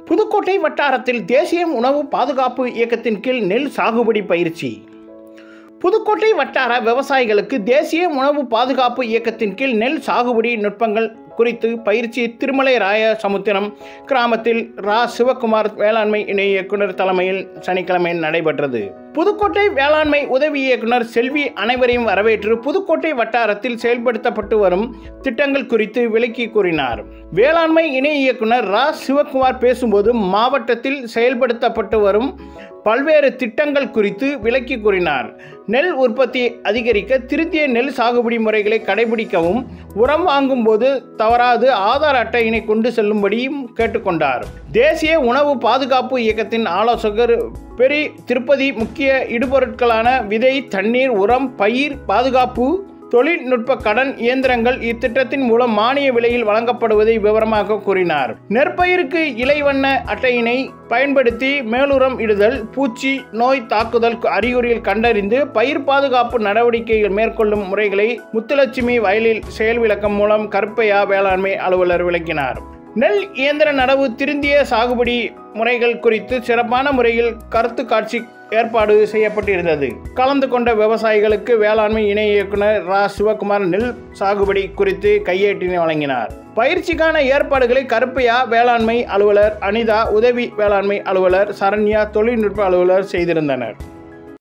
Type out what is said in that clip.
புதுக்கோட்டை வட்டாரத்தில் தேசிய உணவு பாதுகாப்பு இயக்கத்தின் கீழ் நெல் சாகுபடி பயிற்சி புதுக்கோட்டை வட்டார விவசாயிகளுக்கு தேசிய உணவு பாதுகாப்பு இயக்கத்தின் கீழ் நெல் சாகுபடி நுட்பங்கள் குறித்து பயிற்சி திருமலை ராய சமுத்திரம் கிராமத்தில் ரா சிவகுமார் வேளாண்மை இணை இயக்குனர் தலைமையில் சனிக்கிழமை நடைபெற்றது புதுக்கோட்டை வேளாண்மை உதவி இயக்குனர் செல்வி அனைவரையும் வரவேற்று புதுக்கோட்டை வட்டாரத்தில் செயல்படுத்தப்பட்டு வரும் திட்டங்கள் குறித்து விளக்கி கூறினார் வேளாண்மை இணை இயக்குனர் ரா சிவகுமார் பேசும்போது மாவட்டத்தில் செயல்படுத்தப்பட்டு வரும் பல்வேறு திட்டங்கள் குறித்து விளக்கி கூறினார் நெல் உற்பத்தி அதிகரிக்க திருத்திய நெல் சாகுபடி முறைகளை கடைபிடிக்கவும் உரம் வாங்கும்போது தவறாது ஆதார் அட்டையினை கொண்டு செல்லும்படியும் கேட்டுக்கொண்டார் தேசிய உணவு பாதுகாப்பு இயக்கத்தின் ஆலோசகர் பெரி திருப்பதி முக்கிய இடுபொருட்களான விதை தண்ணீர் உரம் பயிர் பாதுகாப்பு தொழில்நுட்ப கடன் இயந்திரங்கள் இத்திட்டத்தின் மூலம் மானிய விலையில் வழங்கப்படுவதை விவரமாக கூறினார் நெற்பயிருக்கு இலைவண்ண அட்டையினை பயன்படுத்தி மேலுரம் இடுதல் பூச்சி நோய் தாக்குதல் அறிகுறியில் கண்டறிந்து பயிர் பாதுகாப்பு நடவடிக்கைகள் மேற்கொள்ளும் முறைகளை முத்துலட்சுமி வயலில் செயல் விளக்கம் மூலம் கருப்பையா வேளாண்மை அலுவலர் விளக்கினார் நெல் இயந்திர நடவு திருந்திய சாகுபடி முறைகள் குறித்து சிறப்பான முறையில் கருத்து காட்சி ஏற்பாடு செய்யப்பட்டிருந்தது கலந்து கொண்ட விவசாயிகளுக்கு வேளாண்மை இணை இயக்குனர் ரா சிவகுமார் நெல் சாகுபடி குறித்து கையேட்டினை வழங்கினார் பயிற்சிக்கான ஏற்பாடுகளை கருப்பையா வேளாண்மை அலுவலர் அனிதா உதவி வேளாண்மை அலுவலர் சரண்யா தொழில்நுட்ப அலுவலர் செய்திருந்தனர்